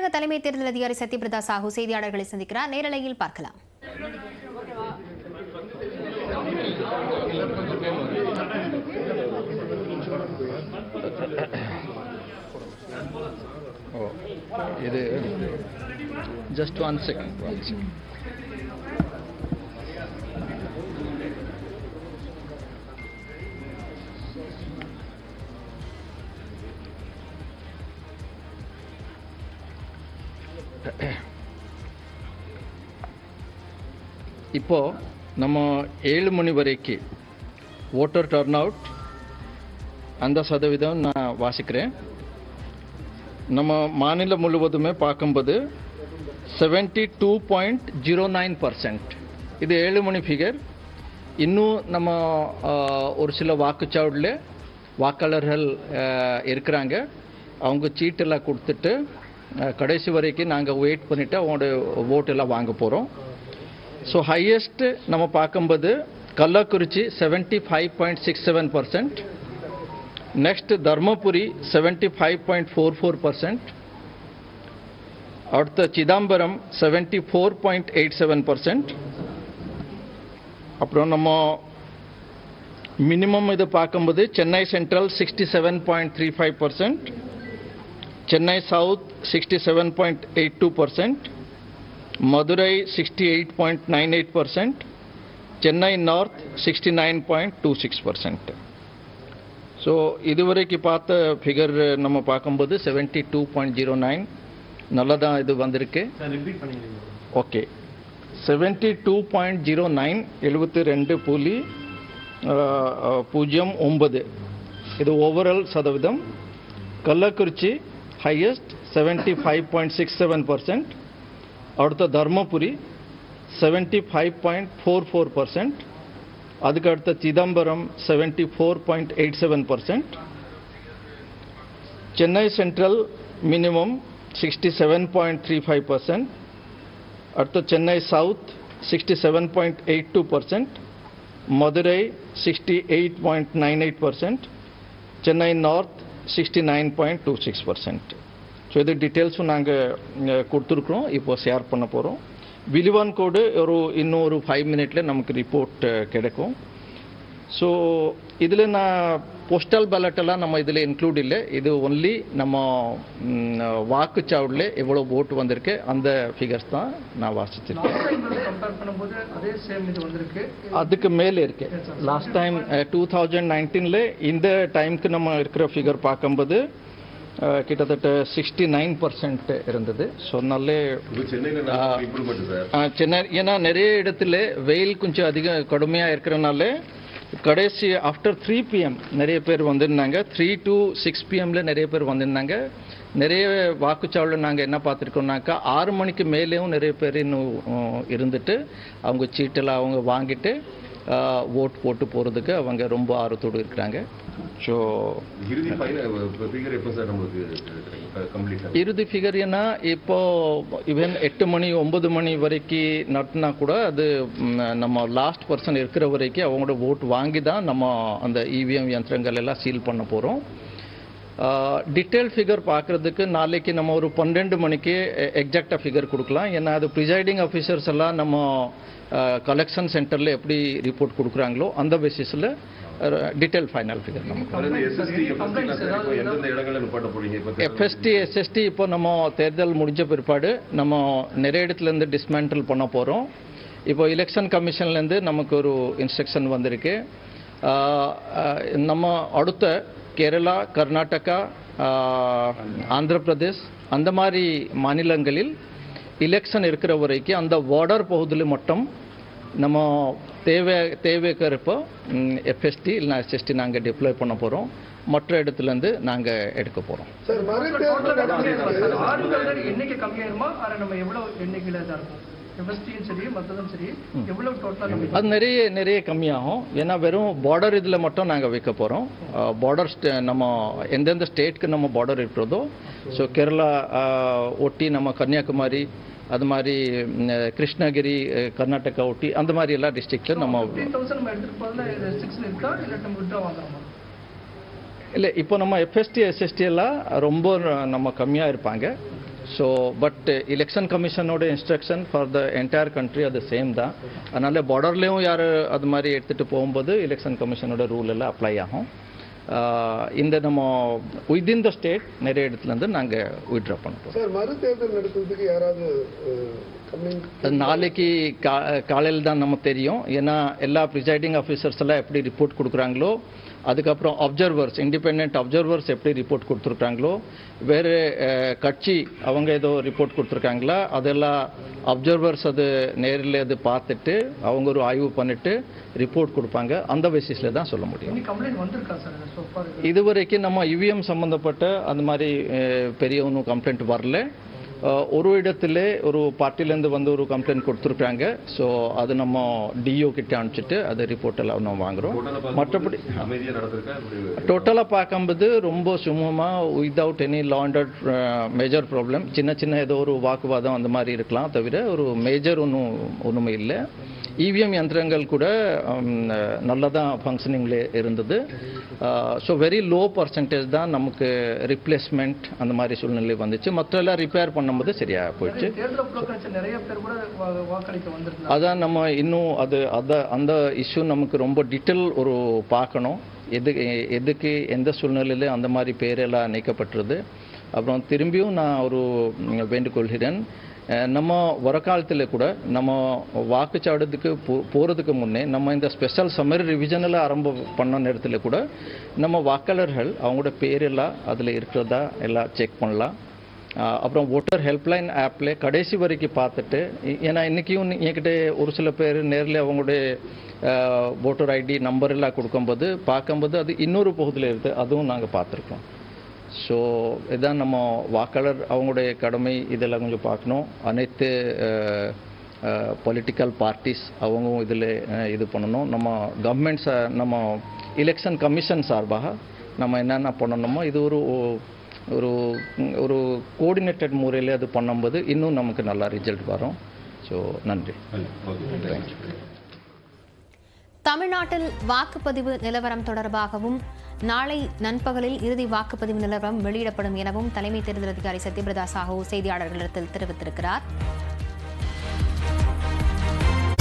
தமிழக தலைமை தேர்தல் அதிகாரி சத்யபிரதா சாஹூ செய்தியாளர்களை சந்திக்கிறார் நேரலையில் பார்க்கலாம் ಓ ಇದು just one second one second இப்போ நம்ம ஏழு மணி வரைக்கும் ஓட்டர் டர்ன் அவுட் அந்த சதவீதம் நான் வாசிக்கிறேன் நம்ம மாநிலம் முழுவதுமே பார்க்கும்போது seventy two point zero nine percent இது ஏழு மணி ஃபிகர் இன்னும் நம்ம ஆஹ், ஒரு சில வாக்குச்சாவடியில் வாக்காளர்கள் ஆஹ், இருக்கிறாங்க அவங்க சீட்டெல்லாம் கொடுத்துட்டு ஆஹ், கடைசி வரைக்கும் நாங்கள் வெயிட் பண்ணிவிட்டு அவங்களோட vote எல்லாம் வாங்க போகிறோம் ஸோ ஹையஸ்ட் நம்ம பார்க்கும்போது Kallakurichi seventy five point six seven percent next Dharmapuri seventy five point four four percent அடுத்த Chidambaram seventy four point eight seven percent அப்புறம் நம்ம மினிமம் இது பார்க்கும்போது Chennai central sixty seven point three five percent Chennai south sixty seven point eight two percent Madurai sixty eight point nine eight percent Chennai north sixty nine point two six percent so இதுவரைக்கும் பார்த்த figure நம்ம பார்க்கும்போது seventy two point zero nine நல்லதான் இது வந்திருக்கு okay seventy two point zero nine எழுபத்தி ரெண்டு புள்ளி அஹ், அஹ், பூஜ்ஜியம் ஒன்பது இது ஓவரால் சதவீதம் Kallakurichi highest seventy five point six seven percent அடுத்த Dharmapuri seventy five point four four percent அதுக்கு அடுத்த Chidambaram seventy four point eight seven percent Chennai central minimum sixty seven point three five percent அடுத்த Chennai south sixty seven point eight two percent Madurai sixty eight point nine eight percent Chennai north sixty nine point two six percent so இது டீட்டெயில்ஸும் நாங்கள் கொடுத்துருக்குறோம் இப்போ share பண்ண போகிறோம் விலிவான் கோடு ஒரு இன்னும் ஒரு ஃபைவ் மினிட்ல நமக்கு ரிப்போர்ட் கிடைக்கும் ஸோ இதில் நான் போஸ்டல் பேலட் எல்லாம் நம்ம இதில் இன்க்ளூட் இல்லை இது ஒன்லி நம்ம ம், வாக்குச்சாவடியில் எவ்வளோ ஓட்டு வந்திருக்கு அந்த ஃபிகர்ஸ் தான் நான் வாசிச்சிருக்கேன் லாஸ்ட் டைம் கம்பேர் பண்ணும்போது அதே சேம் இது வந்திருக்கு அதுக்கு மேலே இருக்கு லாஸ்ட் டைம் டூ தௌசண்ட் நைன்டீனில் இந்த டைம்க்கு நம்ம இருக்கிற ஃபிகர் பார்க்கும்போது அஹ், கிட்டத்தட்ட சிக்ஸ்டி நைன் பர்சன்ட் இருந்தது ஸோ நல்ல இப்போ சென்னையில் ஆ. இம்ப்ரூவ்மெண்ட் சார் ஆ, சென்னை ஏன்னா நிறைய இடத்துல வெயில் கொஞ்சம் அதிக கடுமையாக இருக்கிறனால கடைசி ஆஃப்டர் த்ரீ பிஎம் நிறைய பேர் வந்திருந்தாங்க த்ரீ டு சிக்ஸ் பிஎம்ல நிறைய பேர் வந்திருந்தாங்க நிறைய வாக்குச்சாவடியில் நாங்கள் என்ன பார்த்துருக்கோம்னாக்கா ஆறு மணிக்கு மேலேயும் நிறைய பேர் இன்னும் உம், இருந்துட்டு அவங்க சீட்டெல்லாம் அவங்க வாங்கிட்டு ஓட் போட்டு போகிறதுக்கு அவங்க ரொம்ப ஆர்வத்தோடு இருக்கிறாங்க ஸோ இறுதி ஃபைனல் ஃபிகர் எப்போ சார் நம்மளுக்கு கம்ப்ளீட் இறுதி ஃபிகர் ஏன்னா இப்போ ஈவன் எட்டு மணி ஒன்பது மணி வரைக்கும் நட்டினா கூட அது ம், நம்ம லாஸ்ட் பர்சன் இருக்கிற வரைக்கும் அவங்களோட ஓட் வாங்கி தான் நம்ம அந்த இவிஎம் யந்திரங்கள் எல்லாம் சீல் பண்ண போகிறோம் டீட்டெயில் ஃபிகர் பார்க்குறதுக்கு நாளைக்கு நம்ம ஒரு பன்னெண்டு மணிக்கு எக்ஸாக்டாக ஃபிகர் கொடுக்கலாம் ஏன்னா அது ப்ரிசைடிங் ஆஃபீஸர்ஸ் எல்லாம் நம்ம கலெக்ஷன் சென்டரில் எப்படி ரிப்போர்ட் கொடுக்குறாங்களோ அந்த பேசிஸில் டீட்டெயில் ஃபைனல் ஃபிகர் நமக்கு அதாவது எஸ்எஸ்டி எஃப்எஸ்டி எந்தெந்த இடங்கள்ல நிப்பாட்ட போறீங்க இப்போ எஃப்எஸ்டி எஸ்எஸ்டி இப்போ நம்ம தேர்தல் முடிஞ்ச பிற்பாடு நம்ம நிறைய இடத்துல இருந்து டிஸ்மேண்டில் பண்ண போகிறோம் இப்போ எலெக்ஷன் கமிஷன்லேருந்து நமக்கு ஒரு இன்ஸ்ட்ரக்ஷன் வந்திருக்கு ஆஹ், ஆஹ், நம்ம அடுத்த கேரளா கர்நாடகா ஆஹ், ஆந்திர பிரதேஷ் அந்த மாதிரி மாநிலங்களில் எலெக்ஷன் இருக்கிற வரைக்கும் அந்த பார்டர் பகுதியில் மட்டும் நம்ம தேவை தேவைக்கிறப்போ எஃப்எஸ்டி இல்லைனா எஸ்எஸ்டி நாங்கள் டிப்ளாய் பண்ண போகிறோம் மற்ற இடத்துலேருந்து நாங்கள் எடுக்க போகிறோம் ஆறுகள் எண்ணிக்கை கம்மியாயிருமா ஆனா நம்ம எவ்வளவு எண்ணிக்கையில இதா இருக்கும் எஃப்எஸ்டியும் சரி மற்றதும் சரி எவ்வளவு டோட்டலா நம்ம அது நிறைய நிறைய கம்மியாகும் ஏன்னா வெறும் பார்டர் இதில் மட்டும் நாங்கள் வைக்க போகிறோம் பார்டர் நம்ம எந்தெந்த ஸ்டேட்க்கு நம்ம பார்டர் இருக்கிறதோ ஸோ கேரளா ஆஹ், ஒட்டி நம்ம கன்னியாகுமரி அது மாதிரி ம், கிருஷ்ணகிரி அஹ், கர்நாடகா ஒட்டி அந்த மாதிரி எல்லா டிஸ்ட்ரிக்ட்ல நம்ம ஃபிஃப்டீன் தௌசண்ட் நம்ம எடுத்துட்டு போறதுல ரெஸ்ட்ரிக்ஷன் இருக்கா இல்லை நம்ம விட்ரா வாங்குறோமா இல்லை இப்போ நம்ம எஃப்எஸ்டி எஸ்எஸ்டி எல்லாம் ரொம்ப நம்ம கம்மியாக இருப்பாங்க ஸோ பட் எலெக்ஷன் கமிஷனோட instruction for the entire country அது சேம் தான் அதனால பார்டர்லேயும் யார் அது மாதிரி எடுத்துகிட்டு போகும்போது எலெக்ஷன் கமிஷனோட ரூல் எல்லாம் அப்ளை ஆகும் ஆஹ் இந்த நம்ம வித்தின் த ஸ்டேட் நிறைய இடத்துலேருந்து நாங்கள் விட்ரா பண்ண போகிறோம் சார் மறு தேர்தல் நடத்துறதுக்கு யாராவது கம்மிங் அது நாளைக்கு கா காலையில் தான் நமக்கு தெரியும் ஏன்னா எல்லா ப்ரிசைடிங் ஆஃபீஸர்ஸ் எல்லாம் எப்படி ரிப்போர்ட் கொடுக்குறாங்களோ அதுக்கப்புறம் அப்சர்வர்ஸ் இண்டிபெண்ட் அப்சர்வர்ஸ் எப்படி ரிப்போர்ட் கொடுத்துருக்காங்களோ வேறு அஹ், கட்சி அவங்க ஏதோ ரிப்போர்ட் கொடுத்துருக்காங்களா அதெல்லாம் அப்சர்வர்ஸ் அது நேரில் அது பார்த்துட்டு அவங்க ஒரு ஆய்வு பண்ணிட்டு ரிப்போர்ட் கொடுப்பாங்க அந்த பேசிஸில் தான் சொல்ல முடியும் இன்னி கம்ப்ளைண்ட் வந்திருக்கா சார் இது so far இது? இதுவரைக்கும் நம்ம இவிஎம் சம்பந்தப்பட்ட அந்த மாதிரி அஹ், பெரிய ஒன்றும் கம்ப்ளைண்ட் வரல அஹ், ஒரு இடத்துல ஒரு பார்ட்டிலேருந்து வந்து ஒரு கம்ப்ளைண்ட் கொடுத்துருக்காங்க ஸோ அது நம்ம டிஓ கிட்ட அனுப்பிச்சிட்டு அது ரிப்போர்ட் எல்லாம் நம்ம வாங்குறோம் மற்றபடி அமைதியா நடந்திருக்கா இப்படி டோட்டலாக பார்க்கும்போது ரொம்ப சுமூகமாக without any law and major problem சின்ன சின்ன ஏதோ ஒரு வாக்குவாதம் அந்த மாதிரி இருக்கலாம் தவிர ஒரு மேஜர் ஒன்றும் ஒன்றுமே இல்லை இவிஎம் யந்திரங்கள் கூட நல்லா தான் ஃபங்க்ஷனிங்கில் இருந்தது ஸோ வெரி லோ பர்சன்டேஜ் தான் நமக்கு ரிப்ளேஸ்மெண்ட் அந்த மாதிரி சூழ்நிலை வந்துச்சு மற்ற எல்லாம் ரிப்பேர் பண்ணும்போது சரியாக போயிடுச்சு தேர்தல் புறக்கணிச்ச நிறைய பேர் கூட வா- வாக்களிக்க வந்திருந்தாங்க அதான் நம்ம இன்னும் அது அத அந்த இஷ்யூ நமக்கு ரொம்ப டீட்டெயில் ஒரு பார்க்கணும் எது எ- எதுக்கு எந்த சூழ்நிலையில் அந்த மாதிரி பேரெல்லாம் நீக்கப்பட்டுருது அப்புறம் திரும்பியும் நான் ஒரு ம், வேண்டுகொள்கிறேன் அஹ், நம்ம வரக்காலத்தில் கூட நம்ம வாக்குச்சாவடத்துக்கு போ போகிறதுக்கு முன்னே நம்ம இந்த ஸ்பெஷல் சம்மர் ரிவிஷனில் ஆரம்பம் பண்ண நேரத்தில் கூட நம்ம வாக்காளர்கள் அவங்களோட பேரெல்லாம் அதில் இருக்கிறதா எல்லாம் செக் பண்ணலாம் ஆஹ் அப்புறம் ஓட்டர் ஹெல்ப்லைன் ஆப்பில் கடைசி வரைக்கும் பார்த்துட்டு இ- ஏன்னா இன்றைக்கும் என்கிட்ட ஒரு சில பேர் நேரில் அவங்களுடைய ஓட்டர் ஐடி நம்பர் எல்லாம் கொடுக்கும்போது பார்க்கும்போது அது இன்னொரு பகுதியில் இருக்குது அதுவும் நாங்கள் பார்த்துருக்கோம் ஸோ இதான் நம்ம வாக்காளர் அவங்களுடைய கடமை இதெல்லாம் கொஞ்சம் பார்க்கணும் அனைத்து பொலிட்டிக்கல் பார்ட்டிஸ் அவங்களும் இதில் இது பண்ணணும் நம்ம கவர்மெண்ட் நம்ம எலெக்ஷன் கமிஷன் சார்பாக நம்ம என்னென்ன பண்ணணுமோ இது ஒரு ஒரு ஒரு கோஆர்டினேட்டட் முறையில் அது பண்ணும்போது இன்னும் நமக்கு நல்லா ரிசல்ட் வரும் ஸோ நன்றி ஓகே தேங்க்யூ தமிழ்நாட்டில் வாக்குப்பதிவு நிலவரம் தொடர்பாகவும் நாளை நண்பகலில் இறுதி வாக்குப்பதிவு நிலவரம் வெளியிடப்படும் எனவும் தலைமை தேர்தல் அதிகாரி சத்யபிரதா சாஹூ செய்தியாளர்களிடத்தில் தெரிவித்திருக்கிறார்